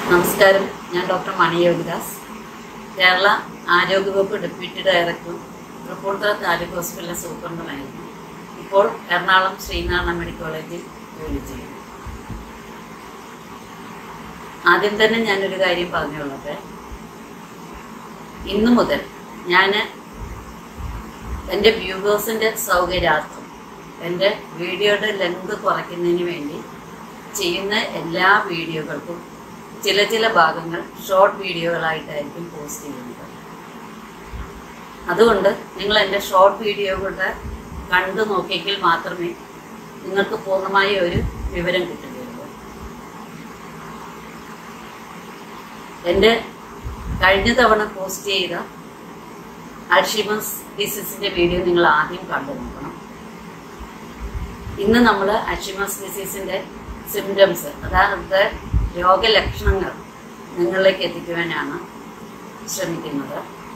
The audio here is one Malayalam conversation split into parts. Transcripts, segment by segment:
നമസ്കാരം ഞാൻ ഡോക്ടർ മണി യോഗിദാസ് കേരള ആരോഗ്യവകുപ്പ് ഡെപ്യൂട്ടി ഡയറക്ടറും തൃപ്പൂണിത്തുറ താലൂക്ക് ഹോസ്പിറ്റലിലെ സൂപ്രണ്ടുമായിരുന്നു ഇപ്പോൾ എറണാകുളം ശ്രീനാരായണ മെഡിക്കൽ കോളേജിൽ ജോലി ചെയ്യുന്നു ആദ്യം തന്നെ ഞാനൊരു കാര്യം പറഞ്ഞുള്ളത് ഇന്നു മുതൽ ഞാൻ എൻ്റെ വ്യൂവേഴ്സിൻ്റെ സൗകര്യാർത്ഥം എൻ്റെ വീഡിയോയുടെ ലെങ്ത് കുറയ്ക്കുന്നതിന് വേണ്ടി ചെയ്യുന്ന എല്ലാ വീഡിയോകൾക്കും ചില ചില ഭാഗങ്ങൾ ഷോർട്ട് വീഡിയോകളായിട്ടായിരിക്കും പോസ്റ്റ് ചെയ്യുന്നത് അതുകൊണ്ട് നിങ്ങൾ എൻ്റെ ഷോർട്ട് വീഡിയോകളുടെ കണ്ടു നോക്കിയെങ്കിൽ മാത്രമേ നിങ്ങൾക്ക് പൂർണ്ണമായ ഒരു വിവരം കിട്ടുകയുള്ളൂ എൻ്റെ കഴിഞ്ഞ തവണ പോസ്റ്റ് ചെയ്ത അൾഷിമസ് ഡിസീസിൻ്റെ വീഡിയോ നിങ്ങൾ ആദ്യം കണ്ടു നോക്കണം ഇന്ന് നമ്മൾ അൾഷിമസ് ഡിസീസിൻ്റെ സിംറ്റംസ് അതായത് രോഗലക്ഷണങ്ങൾ നിങ്ങളിലേക്ക് എത്തിക്കുവാനാണ് ശ്രമിക്കുന്നത്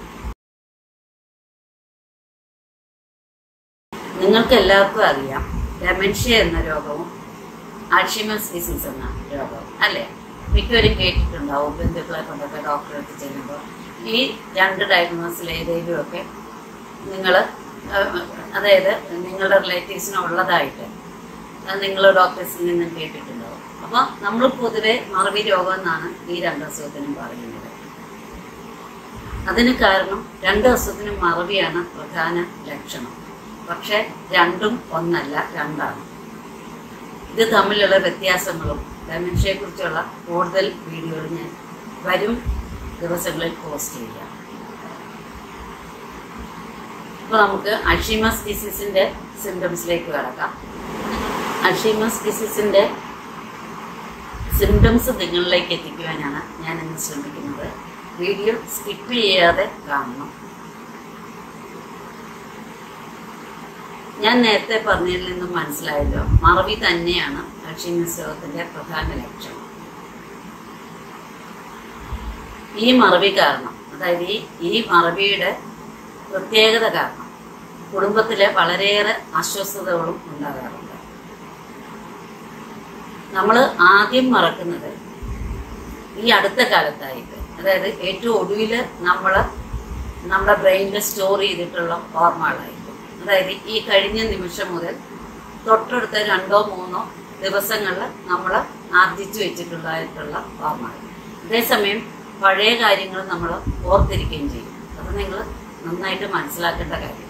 നിങ്ങൾക്ക് എല്ലാവർക്കും അറിയാം ഡെമൻഷ്യ എന്ന രോഗവും ആൽഷിമസ് ഡിസീസ് എന്ന രോഗവും അല്ലേ മിക്കവരും കേട്ടിട്ടുണ്ടാവും ബന്ധുക്കളെ കൊണ്ടൊക്കെ ഡോക്ടറെ അടുത്ത് ചെല്ലുമ്പോൾ ഈ രണ്ട് ഡയഗ്നോസിൽ ഏതെങ്കിലുമൊക്കെ നിങ്ങൾ അതായത് നിങ്ങളുടെ റിലേറ്റീവ്സിന് ഉള്ളതായിട്ട് നിങ്ങൾ ഡോക്ടേഴ്സിൽ നിന്നും കേട്ടിട്ടുണ്ടാവും അപ്പോൾ നമ്മൾ പൊതുവെ മറവി രോഗം എന്നാണ് ഈ രണ്ട് അസുഖത്തിനും പറയുന്നത് അതിന് കാരണം രണ്ട് അസുഖത്തിനും മറവിയാണ് പ്രധാന ലക്ഷണം പക്ഷെ രണ്ടും ഒന്നല്ല രണ്ടാണ് ഇത് തമ്മിലുള്ള വ്യത്യാസങ്ങളും ഡെമൻഷ്യയെ കുറിച്ചുള്ള കൂടുതൽ വീഡിയോകൾ ഞാൻ വരും ദിവസങ്ങളിൽ പോസ്റ്റ് ചെയ്യാം അപ്പോൾ നമുക്ക് അൾഷിമസ് ഡിസീസിൻ്റെ സിംറ്റംസിലേക്ക് കിടക്കാം അൾഷിമസ് ഡിസീസിൻ്റെ സിംറ്റംസ് നിങ്ങളിലേക്ക് എത്തിക്കുവാനാണ് ഞാൻ ഇന്ന് ശ്രമിക്കുന്നത് വീഡിയോ സ്കിപ്പ് ചെയ്യാതെ കാണണം ഞാൻ നേരത്തെ പറഞ്ഞതിൽ നിന്നും മനസ്സിലായല്ലോ മറവി തന്നെയാണ് അൾഷിമസ് രോഗത്തിന്റെ പ്രധാന ലക്ഷ്യം ഈ മറവി കാരണം അതായത് ഈ ഈ മറവിയുടെ പ്രത്യേകത കാരണം കുടുംബത്തിലെ വളരെയേറെ അസ്വസ്ഥതകളും ഉണ്ടാകാറുണ്ട് നമ്മൾ ആദ്യം മറക്കുന്നത് ഈ അടുത്ത കാലത്തായിട്ട് അതായത് ഏറ്റവും ഒടുവിൽ നമ്മൾ നമ്മുടെ ബ്രെയിനിൽ സ്റ്റോർ ചെയ്തിട്ടുള്ള ഓർമ്മകളായിരിക്കും അതായത് ഈ കഴിഞ്ഞ നിമിഷം മുതൽ തൊട്ടടുത്ത രണ്ടോ മൂന്നോ ദിവസങ്ങളിൽ നമ്മൾ ആർജിച്ചു വെച്ചിട്ടുള്ളതായിട്ടുള്ള ഓർമ്മകൾ അതേസമയം പഴയ കാര്യങ്ങൾ നമ്മൾ ഓർത്തിരിക്കുകയും ചെയ്യും അത് നിങ്ങൾ നന്നായിട്ട് മനസ്സിലാക്കേണ്ട കാര്യമാണ്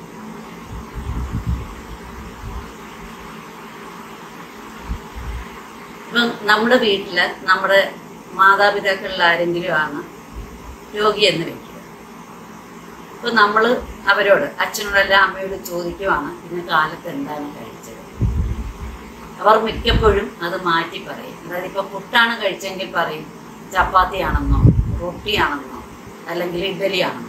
ഇപ്പം നമ്മുടെ വീട്ടിൽ നമ്മുടെ മാതാപിതാക്കളിൽ ആരെങ്കിലും ആണ് രോഗി എന്ന് വെക്കുക ഇപ്പൊ നമ്മൾ അവരോട് അച്ഛനോടല്ല അമ്മയോട് ചോദിക്കുവാണ് ഇന്ന് കാലത്ത് എന്താണ് കഴിച്ചത് അവർ മിക്കപ്പോഴും അത് മാറ്റി പറയും അതായത് ഇപ്പൊ പുട്ടാണ് കഴിച്ചെങ്കിൽ പറയും ചപ്പാത്തിയാണെന്നോ റൊട്ടിയാണെന്നോ അല്ലെങ്കിൽ ഇഡലിയാണെന്നോ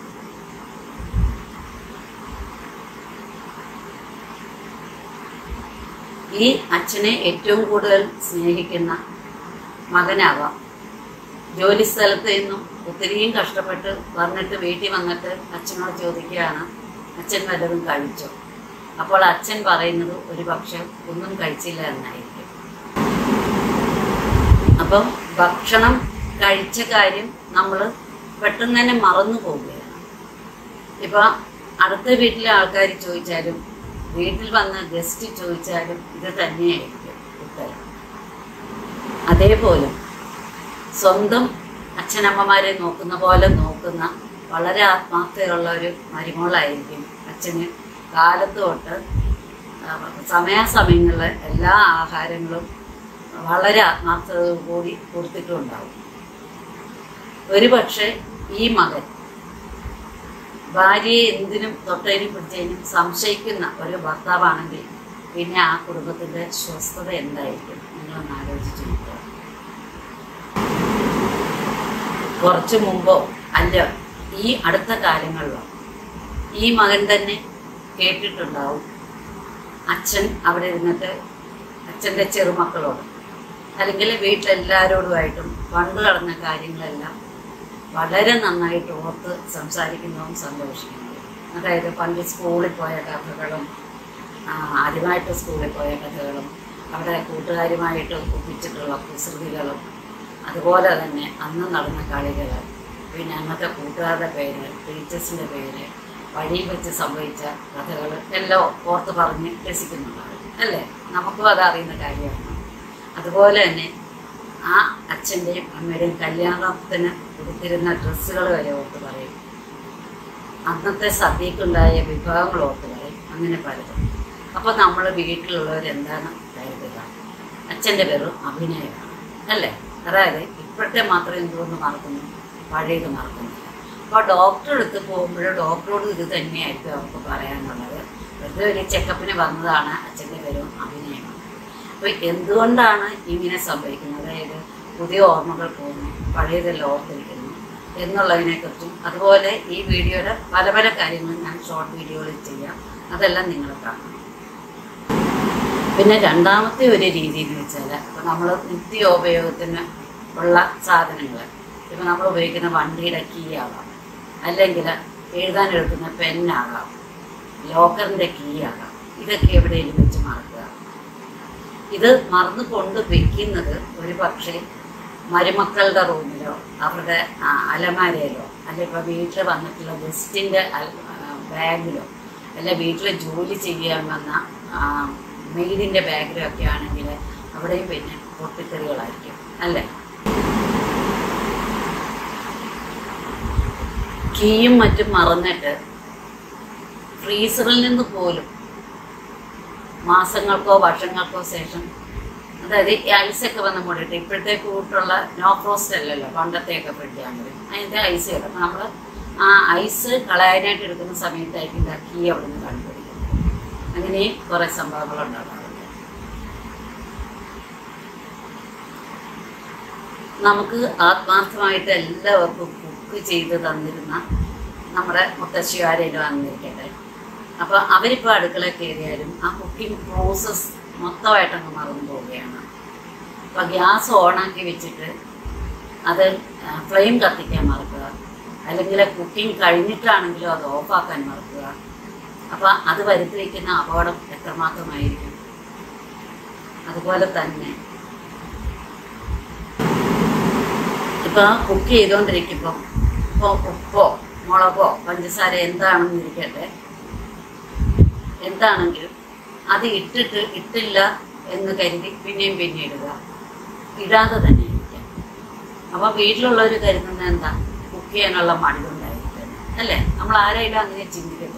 ഈ അച്ഛനെ ഏറ്റവും കൂടുതൽ സ്നേഹിക്കുന്ന മകനാവാം ജോലി സ്ഥലത്ത് നിന്നും ഒത്തിരിയും കഷ്ടപ്പെട്ട് വന്നിട്ട് വീട്ടിൽ വന്നിട്ട് അച്ഛനോട് ചോദിക്കുകയാണ് അച്ഛൻ വല്ലതും കഴിച്ചോ അപ്പോൾ അച്ഛൻ പറയുന്നത് ഒരു പക്ഷെ ഒന്നും കഴിച്ചില്ല എന്നായിരിക്കും അപ്പം ഭക്ഷണം കഴിച്ച കാര്യം നമ്മൾ പെട്ടെന്ന് തന്നെ മറന്നു പോവുകയാണ് ഇപ്പം അടുത്ത വീട്ടിലെ ആൾക്കാർ ചോദിച്ചാലും വീട്ടിൽ വന്ന് ഗസ്റ്റ് ചോദിച്ചാലും ഇത് തന്നെയായിരിക്കും ഉത്തരം അതേപോലെ സ്വന്തം അച്ഛനമ്മമാരെ നോക്കുന്ന പോലെ നോക്കുന്ന വളരെ ആത്മാർത്ഥതയുള്ള ഒരു മരുമോളായിരിക്കും അച്ഛന് കാലത്ത് തൊട്ട് സമയാസമയങ്ങളിൽ എല്ലാ ആഹാരങ്ങളും വളരെ ആത്മാർത്ഥത കൂടി കൊടുത്തിട്ടുണ്ടാവും ഒരു പക്ഷേ ഈ മകൻ ഭാര്യയെ എന്തിനും തൊട്ടതിനും പിടിച്ചതിനും സംശയിക്കുന്ന ഒരു ഭർത്താവാണെങ്കിൽ പിന്നെ ആ കുടുംബത്തിൻ്റെ സ്വസ്ഥത എന്തായിരിക്കും നിങ്ങളൊന്ന് ആലോചിച്ച് നോക്കുക കുറച്ചു മുമ്പോ അല്ല ഈ അടുത്ത കാലങ്ങളിലോ ഈ മകൻ തന്നെ കേട്ടിട്ടുണ്ടാവും അച്ഛൻ അവിടെ ഇരുന്നിട്ട് അച്ഛൻ്റെ ചെറുമക്കളോട് അല്ലെങ്കിൽ വീട്ടിലെല്ലാവരോടുമായിട്ടും പണ്ട് നടന്ന കാര്യങ്ങളെല്ലാം വളരെ നന്നായിട്ട് ഓർത്ത് സംസാരിക്കുന്നതും സന്തോഷിക്കുന്നതും അതായത് പണ്ട് സ്കൂളിൽ പോയ കഥകളും ആ, ആദ്യമായിട്ട് സ്കൂളിൽ പോയ കഥകളും അവിടെ കൂട്ടുകാരുമായിട്ട് ഒപ്പിച്ചിട്ടുള്ള കുസൃതികളും അതുപോലെ തന്നെ അന്ന് നടന്ന കളികൾ പിന്നെ അന്നത്തെ കൂട്ടുകാരുടെ പേര് ടീച്ചേഴ്സിൻ്റെ പേര് വഴിയിൽ വെച്ച് സംഭവിച്ച കഥകൾ എല്ലാം ഓർത്ത് പറഞ്ഞ് രസിക്കുന്നുണ്ടാവും അല്ലേ നമുക്കും അതറിയുന്ന കാര്യമാണ് അതുപോലെ തന്നെ ആ അച്ഛൻ്റെയും അമ്മയുടെയും കല്യാണത്തിന് കൊടുത്തിരുന്ന ഡ്രസ്സുകൾ വരെ ഓർത്ത് പറയും അന്നത്തെ സദ്യക്കുണ്ടായ വിഭവങ്ങൾ ഓർത്ത് പറയും അങ്ങനെ പലതും അപ്പോൾ നമ്മൾ വീട്ടിലുള്ളവർ എന്താണ് കരുതുക അച്ഛൻ്റെ പേരും അഭിനയമാണ് അല്ലേ അതായത് ഇപ്പോഴത്തെ മാത്രം എന്തുകൊണ്ട് മറക്കുന്നു പഴയത് മറക്കുന്നില്ല അപ്പോൾ ഡോക്ടർ അടുത്ത് പോകുമ്പോൾ ഡോക്ടറോട് ഇത് തന്നെയായിരിക്കും അവർക്ക് പറയാനുള്ളത് വെറുതെ ഒരു ചെക്കപ്പിന് വന്നതാണ് അച്ഛൻ്റെ പേരും അഭിനയമാണ് അപ്പോൾ എന്തുകൊണ്ടാണ് ഇങ്ങനെ സംഭവിക്കുന്നത് അതായത് പുതിയ ഓർമ്മകൾ പോകുന്നു പഴയതെല്ലാം ഓർത്തിരിക്കുന്നു എന്നുള്ളതിനെക്കുറിച്ചും അതുപോലെ ഈ വീഡിയോയുടെ പല പല കാര്യങ്ങളും ഞാൻ ഷോർട്ട് വീഡിയോകളിൽ ചെയ്യാം അതെല്ലാം നിങ്ങൾ കാണണം പിന്നെ രണ്ടാമത്തെ ഒരു രീതി എന്ന് വെച്ചാൽ ഇപ്പം നമ്മൾ നിത്യോപയോഗത്തിന് ഉള്ള സാധനങ്ങൾ ഇപ്പം നമ്മൾ ഉപയോഗിക്കുന്ന വണ്ടിയുടെ കീ ആകാം അല്ലെങ്കിൽ എഴുതാൻ എടുക്കുന്ന പെന്നാകാം ലോക്കറിൻ്റെ കീ ആകാം ഇതൊക്കെ എവിടെയെങ്കിലും വെച്ച് മറക്കുക ഇത് മറന്നു കൊണ്ട് വെക്കുന്നത് ഒരു പക്ഷേ മരുമക്കളുടെ റൂമിലോ അവരുടെ ആ, അലമാരയിലോ അല്ലെ ഇപ്പോൾ വീട്ടിൽ വന്നിട്ടുള്ള ഗസ്റ്റിൻ്റെ ബാഗിലോ അല്ല വീട്ടിൽ ജോലി ചെയ്യാൻ വന്ന മെയ്ഡിൻ്റെ ബാഗിലോ ഒക്കെ ആണെങ്കിൽ അവിടെയും പിന്നെ പൊട്ടിത്തെറികളായിരിക്കും അല്ലേ കീയും മറ്റും മറന്നിട്ട് ഫ്രീസറിൽ നിന്ന് പോലും മാസങ്ങൾക്കോ വർഷങ്ങൾക്കോ ശേഷം അതായത് ഈ ഐസൊക്കെ വന്ന് മൂടിയിട്ട് ഇപ്പോഴത്തെ കൂട്ടുള്ള നോ ഫ്രോസ്റ്റ് അല്ലല്ലോ പണ്ടത്തെയൊക്കെ ഫ്രിഡ്ജാണ് അതിൻ്റെ ഐസ് കിട്ടും അപ്പം നമ്മൾ ആ ഐസ് കളയാനായിട്ട് എടുക്കുന്ന സമയത്തായിരിക്കും ഇതാ കീ അവിടെ നിന്ന് കണ്ടുപിടിക്കുന്നത് അങ്ങനെ കുറേ സംഭവങ്ങൾ ഉണ്ടാകാറുണ്ട് നമുക്ക് ആത്മാർത്ഥമായിട്ട് എല്ലാവർക്കും കുക്ക് ചെയ്ത് തന്നിരുന്ന നമ്മുടെ മുത്തശ്ശിമാരേലും വന്നിരിക്കട്ടെ അപ്പോൾ അവരിപ്പോൾ അടുക്കളയിൽ കയറിയാലും ആ കുക്കിംഗ് പ്രോസസ്സ് മൊത്തമായിട്ടങ്ങ് മറന്നു പോവുകയാണ് അപ്പോൾ ഗ്യാസ് ഓണാക്കി വെച്ചിട്ട് അത് ഫ്ലെയിം കത്തിക്കാൻ മറക്കുക അല്ലെങ്കിൽ കുക്കിംഗ് കഴിഞ്ഞിട്ടാണെങ്കിലും അത് ഓഫാക്കാൻ മറക്കുക അപ്പോൾ അത് വരുത്തി വയ്ക്കുന്ന അപകടം എത്രമാത്രമായിരിക്കും അതുപോലെ തന്നെ ഇപ്പോൾ കുക്ക് ചെയ്തുകൊണ്ടിരിക്കുമ്പോൾ ഇപ്പോൾ ഉപ്പോ മുളകോ പഞ്ചസാര എന്താണെന്ന് ഇരിക്കട്ടെ എന്താണെങ്കിലും അത് ഇട്ടിട്ട് ഇട്ടില്ല എന്ന് കരുതി പിന്നെയും പിന്നെ ഇടുക ഇടാതെ തന്നെ ഇരിക്കാം അപ്പോൾ വീട്ടിലുള്ളവർ കരുതുന്നത് എന്താ കുക്ക് ചെയ്യാനുള്ള മടി കൊണ്ടായിരിക്കും അല്ലേ നമ്മൾ ആരായാലും അങ്ങനെ ചിന്തിക്കത്തുള്ളൂ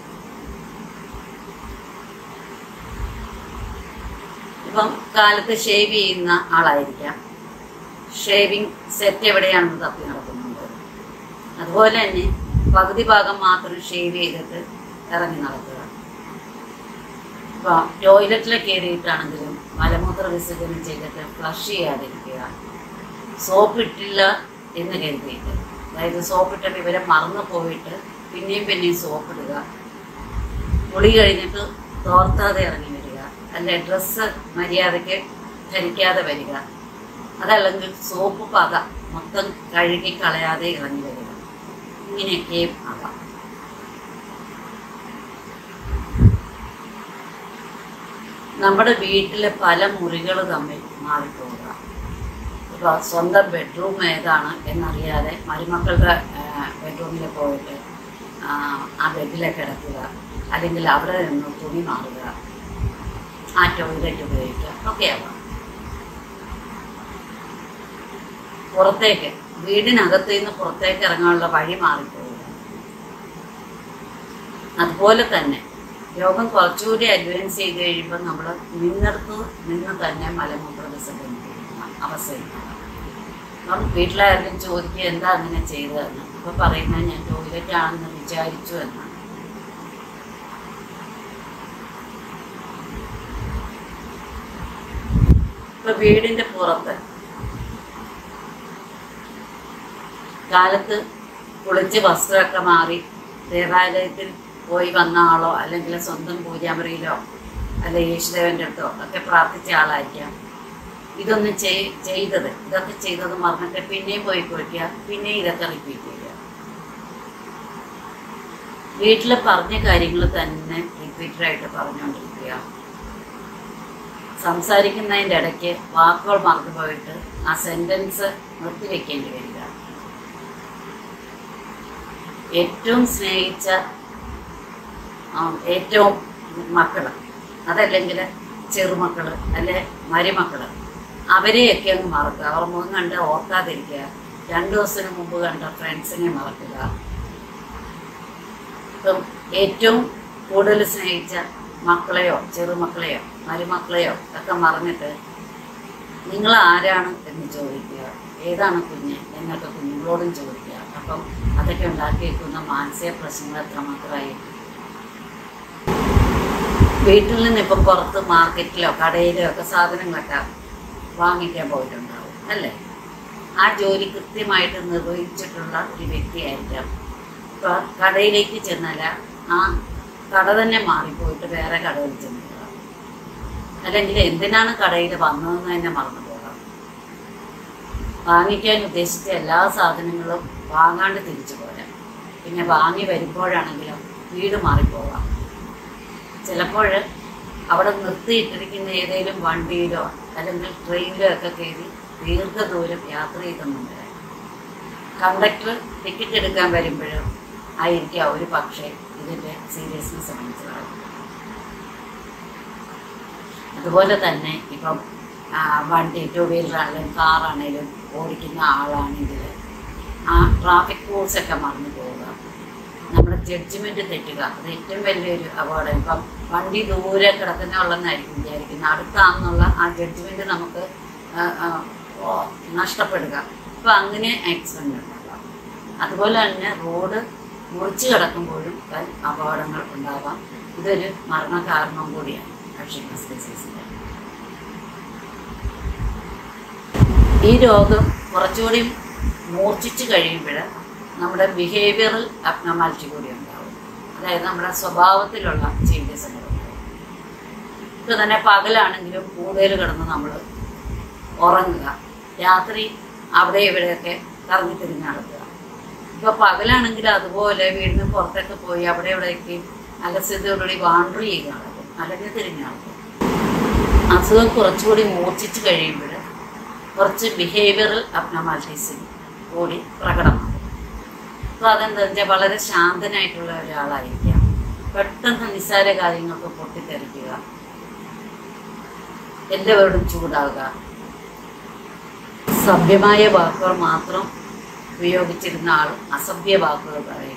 ഇപ്പം കാലത്ത് ഷേവ് ചെയ്യുന്ന ആളായിരിക്കാം ഷേവിങ് സെറ്റ് എവിടെയാണെന്ന് തപ്പി നടക്കുന്നുണ്ട് അതുപോലെ തന്നെ പകുതി ഭാഗം മാത്രം ഷേവ് ചെയ്തിട്ട് ഇറങ്ങി നടക്കുക ഇപ്പം ടോയ്ലറ്റിൽ കയറിയിട്ടാണെങ്കിലും മലമൂത്ര വിസർജനം ചെയ്തിട്ട് ഫ്ലഷ് ചെയ്യാതിരിക്കുക സോപ്പ് ഇട്ടില്ല എന്ന് കരുതിയിട്ട് അതായത് സോപ്പ് ഇട്ട വിവരം മറന്നു പോയിട്ട് പിന്നെയും പിന്നെയും സോപ്പ് ഇടുക കുളി കഴിഞ്ഞിട്ട് തോർത്താതെ ഇറങ്ങി വരിക അല്ലെ ഡ്രസ്സ് മര്യാദയ്ക്ക് ധരിക്കാതെ വരിക അതല്ലെങ്കിൽ സോപ്പ് പക മൊത്തം കഴുകി കളയാതെ ഇറങ്ങി വരിക ഇങ്ങനെയൊക്കെയും ആവാം നമ്മുടെ വീട്ടിലെ പല മുറികൾ തമ്മിൽ മാറിപ്പോവുക ഇപ്പോൾ സ്വന്തം ബെഡ്റൂം ഏതാണ് എന്നറിയാതെ മരുമക്കളുടെ ബെഡ്റൂമിൽ പോയിട്ട് ആ, ആ ബെഡിലെ കിടക്കുക അല്ലെങ്കിൽ അവിടെ നിന്ന് തുണി മാറുക ആ ടോയ്ലറ്റ് ഉപയോഗിക്കുക ഒക്കെ ആവാം പുറത്തേക്ക് വീടിനകത്ത് നിന്ന് പുറത്തേക്ക് ഇറങ്ങാനുള്ള വഴി മാറിപ്പോവുക അതുപോലെ തന്നെ രോഗം കുറച്ചുകൂടി അഡ്വാൻസ് ചെയ്ത് കഴിയുമ്പോൾ നമ്മൾ നിന്നിടത്ത് നിന്ന് തന്നെ മലമൂത്ര വിസർജനം ചെയ്യുന്ന അവസ്ഥയുണ്ടാകും അപ്പം വീട്ടിലായാലും ചോദിക്കുക എന്താ അങ്ങനെ ചെയ്തതെന്ന് അപ്പോൾ പറയുന്നത് ഞാൻ ടോയ്ലറ്റ് ആണെന്ന് വിചാരിച്ചു എന്നാണ് ഇപ്പൊ വീടിന്റെ പുറത്ത് കാലത്ത് കുളിച്ച് വസ്ത്രമൊക്കെ മാറി ദേവാലയത്തിൽ പോയി വന്ന ആളോ അല്ലെങ്കിൽ സ്വന്തം പൂജാമുറിയിലോ അല്ലെ യേശുദേവന്റെ അടുത്തോ ഒക്കെ പ്രാർത്ഥിച്ച ആളായിരിക്കാം ഇതൊന്നും ചെയ് ചെയ്തത് ഇതൊക്കെ ചെയ്തത് മറന്നിട്ട് പിന്നെയും പോയി കുളിക്കുക പിന്നെയും ഇതൊക്കെ റിപ്പീറ്റ് ചെയ്യുക വീട്ടിൽ പറഞ്ഞ കാര്യങ്ങൾ തന്നെ റിപ്പീറ്റഡായിട്ട് പറഞ്ഞുകൊണ്ടിരിക്കുക സംസാരിക്കുന്നതിൻ്റെ ഇടയ്ക്ക് വാക്കുകൾ മറന്നു പോയിട്ട് ആ സെൻറ്റൻസ് നിർത്തിവെക്കേണ്ടി വരിക ഏറ്റവും സ്നേഹിച്ച ആ, ഏറ്റവും മക്കൾ അതല്ലെങ്കിൽ ചെറുമക്കൾ അല്ലെ മരുമക്കൾ അവരെയൊക്കെ അങ്ങ് മറക്കുക അവർ മുഖം കണ്ട് ഓർക്കാതിരിക്കുക രണ്ടു ദിവസത്തിന് മുമ്പ് കണ്ട ഫ്രണ്ട്സിനെ മറക്കുക ഇപ്പം ഏറ്റവും കൂടുതൽ സ്നേഹിച്ച മക്കളെയോ ചെറുമക്കളെയോ മരുമക്കളെയോ ഒക്കെ മറന്നിട്ട് നിങ്ങൾ ആരാണ് എന്ന് ചോദിക്കുക ഏതാണ് കുഞ്ഞ് എന്നൊക്കെ കുഞ്ഞുങ്ങളോടും ചോദിക്കുക അപ്പം അതൊക്കെ ഉണ്ടാക്കി വെക്കുന്ന മാനസിക പ്രശ്നങ്ങൾ എത്രമാത്രമായിരിക്കും വീട്ടിൽ നിന്ന് ഇപ്പം പുറത്ത് മാർക്കറ്റിലോ കടയിലോ ഒക്കെ സാധനങ്ങളൊക്കെ വാങ്ങിക്കാൻ പോയിട്ടുണ്ടാവും അല്ലേ ആ ജോലി കൃത്യമായിട്ട് നിർവഹിച്ചിട്ടുള്ള ഒരു വ്യക്തിയായിരിക്കാം ഇപ്പൊ കടയിലേക്ക് ചെന്നാൽ ആ കട തന്നെ മാറിപ്പോയിട്ട് വേറെ കടയിൽ ചെന്നിട്ടുണ്ടാവും അല്ലെങ്കിൽ എന്തിനാണ് കടയിൽ വന്നതെന്ന് തന്നെ മറന്നു പോകാം വാങ്ങിക്കാൻ ഉദ്ദേശിച്ച എല്ലാ സാധനങ്ങളും വാങ്ങാണ്ട് തിരിച്ചു പോരാം പിന്നെ വാങ്ങി വരുമ്പോഴാണെങ്കിലും വീട് മാറിപ്പോകാം ചിലപ്പോൾ അവിടെ നിർത്തിയിട്ടിരിക്കുന്ന ഏതെങ്കിലും വണ്ടിയിലോ അല്ലെങ്കിൽ ട്രെയിനിലോ ഒക്കെ കയറി ദീർഘദൂരം യാത്ര ചെയ്തെന്നുണ്ട് കണ്ടക്ടർ ടിക്കറ്റ് എടുക്കാൻ വരുമ്പോഴും ആയിരിക്കാം ഒരു പക്ഷേ ഇതിൻ്റെ സീരിയസ്നെസ് മനസ്സിലാകും അതുപോലെ തന്നെ ഇപ്പം ആ, വണ്ടി ടു വീലർ ആണെങ്കിലും കാറാണെങ്കിലും ഓടിക്കുന്ന ആളാണെങ്കിൽ ആ ട്രാഫിക് റൂൾസ് ഒക്കെ മറന്നു പോവുക നമ്മുടെ ജഡ്ജ്മെന്റ് തെറ്റുക അത് ഏറ്റവും വലിയൊരു അപകടം ഇപ്പം വണ്ടി ദൂരെ കിടക്കുന്ന ഉള്ളെന്നായിരിക്കും വിചാരിക്കുന്നത് അടുത്താണെന്നുള്ള ആ ജഡ്ജ്മെന്റ് നമുക്ക് ആ, ആ, ഓ, നഷ്ടപ്പെടുക അപ്പം അങ്ങനെ ആക്സിഡന്റ് ഉണ്ടാകാം അതുപോലെ തന്നെ റോഡ് മുറിച്ച് കിടക്കുമ്പോഴും വൻ അപകടങ്ങൾ ഉണ്ടാവാം ഇതൊരു മരണകാരണം കൂടിയാണ് അക്ഷീണസ് ഡിസീസിൻ്റെ ഈ രോഗം കുറച്ചുകൂടി മൂർച്ഛിച്ച് കഴിയുമ്പോൾ നമ്മുടെ ബിഹേവിയറൽ അബ്നോമാലിറ്റി കൂടി ഉണ്ടാവും അതായത് നമ്മുടെ സ്വഭാവത്തിലുള്ള ചേഞ്ചസ് ഉണ്ടാവും ഇപ്പം തന്നെ പകലാണെങ്കിലും കൂടുതൽ കിടന്ന് നമ്മൾ ഉറങ്ങുക രാത്രി അവിടെ ഇവിടെയൊക്കെ കറങ്ങി തിരിഞ്ഞ് നടക്കുക ഇപ്പൊ പകലാണെങ്കിൽ അതുപോലെ വീടിന് പുറത്തൊക്കെ പോയി അവിടെ ഇവിടെയൊക്കെ അലസ്യതയോടുകൂടി വാണ്ടർ ചെയ്യുക നടക്കും അല്ലെങ്കിൽ തിരിഞ്ഞ് നടക്കും അസുഖം കുറച്ചുകൂടി മൂർച്ഛിച്ച് കഴിയുമ്പോൾ കുറച്ച് ബിഹേവിയറൽ അബ്നോമാലിറ്റീസ് കൂടി പ്രകടമാകും അപ്പോൾ അതെന്താ വെച്ചാൽ വളരെ ശാന്തനായിട്ടുള്ള ഒരാളായിരിക്കാം പെട്ടെന്ന് നിസ്സാര കാര്യങ്ങൾക്ക് പൊട്ടിത്തെറിക്കുക എല്ലാവരോടും ചൂടാവുക സഭ്യമായ വാക്കുകൾ മാത്രം ഉപയോഗിച്ചിരുന്ന ആൾ അസഭ്യ വാക്കുകൾ പറയുക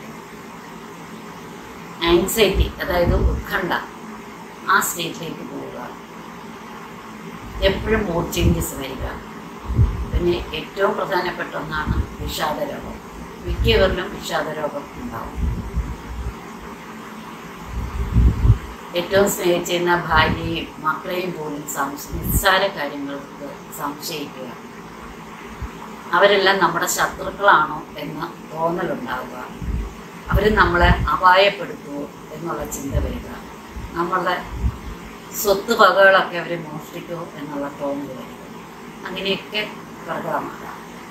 ആൻസൈറ്റി അതായത് ഉത്കണ്ഠ ആ സ്റ്റേറ്റിലേക്ക് പോവുക എപ്പോഴും മൂഡ് ചേഞ്ചസ് വരിക പിന്നെ ഏറ്റവും പ്രധാനപ്പെട്ട ഒന്നാണ് വിഷാദരോഗം മിക്കവരിലും വിഷാദരോഗം ഉണ്ടാവും ഏറ്റവും സ്നേഹിച്ചിരുന്ന ഭാര്യയെയും മക്കളെയും പോലും സംശ നിസ്സാര കാര്യങ്ങൾക്ക് സംശയിക്കുക അവരെല്ലാം നമ്മുടെ ശത്രുക്കളാണോ എന്ന തോന്നലുണ്ടാവുക അവർ നമ്മളെ അപായപ്പെടുത്തുമോ എന്നുള്ള ചിന്ത വരിക നമ്മളുടെ സ്വത്ത് വകകളൊക്കെ അവർ മോഷ്ടിക്കുമോ എന്നുള്ള തോന്നൽ വരിക അങ്ങനെയൊക്കെ പ്രകടമാകാം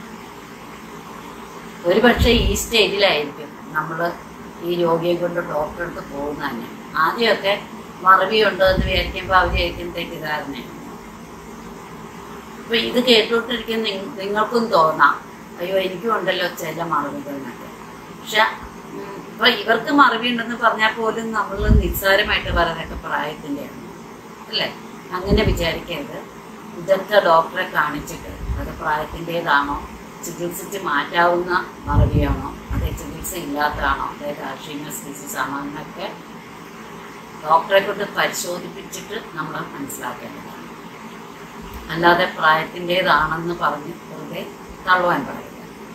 ഒരുപക്ഷെ ഈ സ്റ്റേജിലായിരിക്കും നമ്മൾ ഈ രോഗിയെ കൊണ്ട് ഡോക്ടറെ അടുത്ത് പോകുന്ന തന്നെ ആദ്യമൊക്കെ മറവിയുണ്ടോ എന്ന് വിചാരിക്കുമ്പോൾ അവർ വിചാരിക്കും തെറ്റിദ്ധാരണയാണ് അപ്പൊ ഇത് കേട്ടോണ്ടിരിക്കുന്ന നിങ്ങ- നിങ്ങൾക്കും തോന്നാം അയ്യോ എനിക്കും ഉണ്ടല്ലോ ചില മറവികൾ എന്നൊക്കെ പക്ഷെ ഉം, ഇപ്പൊ ഇവർക്ക് മറവി ഉണ്ടെന്ന് പറഞ്ഞാൽ പോലും നമ്മൾ നിസ്സാരമായിട്ട് പറയുന്നതൊക്കെ പ്രായത്തിൻ്റെയാണ് അല്ലേ അങ്ങനെ വിചാരിക്കരുത് ഇതൊക്കെ ഡോക്ടറെ കാണിച്ചിട്ട് അത് പ്രായത്തിൻ്റെതാണോ ചികിത്സിച്ച് മാറ്റാവുന്ന മറവിയാണോ അതേ ചികിത്സ ഇല്ലാത്തതാണോ അതായത് അൾഷീമസ് ഡിസീസ് ആണോ എന്നൊക്കെ ഡോക്ടറെ കൊണ്ട് പരിശോധിപ്പിച്ചിട്ട് നമ്മൾ മനസ്സിലാക്കേണ്ടതാണ് അല്ലാതെ പ്രായത്തിൻ്റെതാണെന്ന് പറഞ്ഞ് വെറുതെ തള്ളുവാൻ പറയുക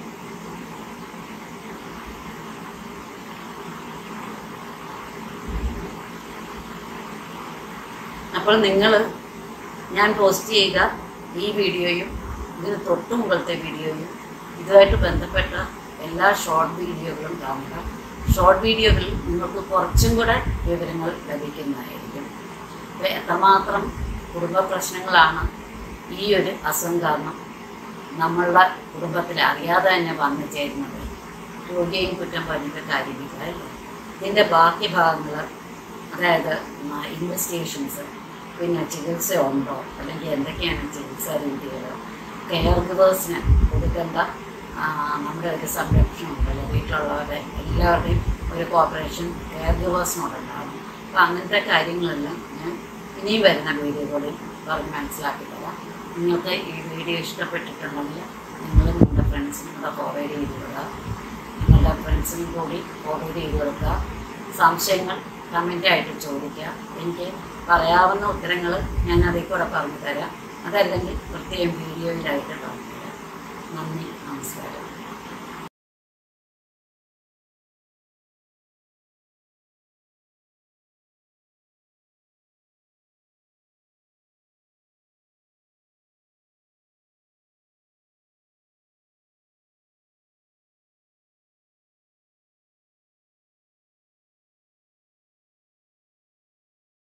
അപ്പോൾ നിങ്ങൾ ഞാൻ പോസ്റ്റ് ചെയ്യുക ഈ വീഡിയോയും ഇതിന് തൊട്ട് മുകളിലത്തെ വീഡിയോയും ഇതുമായിട്ട് ബന്ധപ്പെട്ട എല്ലാ ഷോർട്ട് വീഡിയോകളും കാണുക ഷോർട്ട് വീഡിയോകളിൽ നിങ്ങൾക്ക് കുറച്ചും കൂടെ വിവരങ്ങൾ ലഭിക്കുന്നതായിരിക്കും അപ്പോൾ എത്രമാത്രം കുടുംബ പ്രശ്നങ്ങളാണ് ഈ ഒരു അസുഖം കാരണം നമ്മളുടെ കുടുംബത്തിൽ അറിയാതെ തന്നെ വന്നു ചേരുന്നത് രോഗിയെയും കുറ്റം പറഞ്ഞിട്ട് കാര്യമില്ല അല്ലേ ഇതിൻ്റെ ബാക്കി ഭാഗങ്ങൾ അതായത് ഇൻവെസ്റ്റിഗേഷൻസ് പിന്നെ ചികിത്സ ഉണ്ടോ അല്ലെങ്കിൽ എന്തൊക്കെയാണ് ചികിത്സാ രീതികൾ കെയർ ഗിവേഴ്സിന് കൊടുക്കേണ്ട ആ, നമ്മുടെ ഒരു സംരക്ഷണം ഉണ്ടല്ലോ വീട്ടിലുള്ളവരെ എല്ലാവരുടെയും ഒരു കോപ്പറേഷൻ കെയർ ഗിവേഴ്സിനോടുണ്ടാകും അപ്പോൾ അങ്ങനത്തെ കാര്യങ്ങളെല്ലാം ഞാൻ ഇനിയും വരുന്ന വീഡിയോകളിൽ പറഞ്ഞ് മനസ്സിലാക്കി തരാം നിങ്ങൾക്ക് ഈ വീഡിയോ ഇഷ്ടപ്പെട്ടിട്ടുണ്ടെങ്കിൽ നിങ്ങൾ നിങ്ങളുടെ ഫ്രണ്ട്സിനും കൂടെ ഫോർവേഡ് ചെയ്ത് വിടുക നിങ്ങളുടെ ഫ്രണ്ട്സിനും കൂടി ഫോർവേഡ് ചെയ്ത് കൊടുക്കുക സംശയങ്ങൾ കമൻ്റായിട്ട് ചോദിക്കുക എനിക്ക് പറയാവുന്ന ഉത്തരങ്ങൾ ഞാൻ അതിൽ കൂടെ പറഞ്ഞു തരാം അതല്ലെങ്കിൽ പ്രത്യേകം വീഡിയോയിലായിട്ട് പറഞ്ഞു തരാം നന്ദി നമസ്കാരം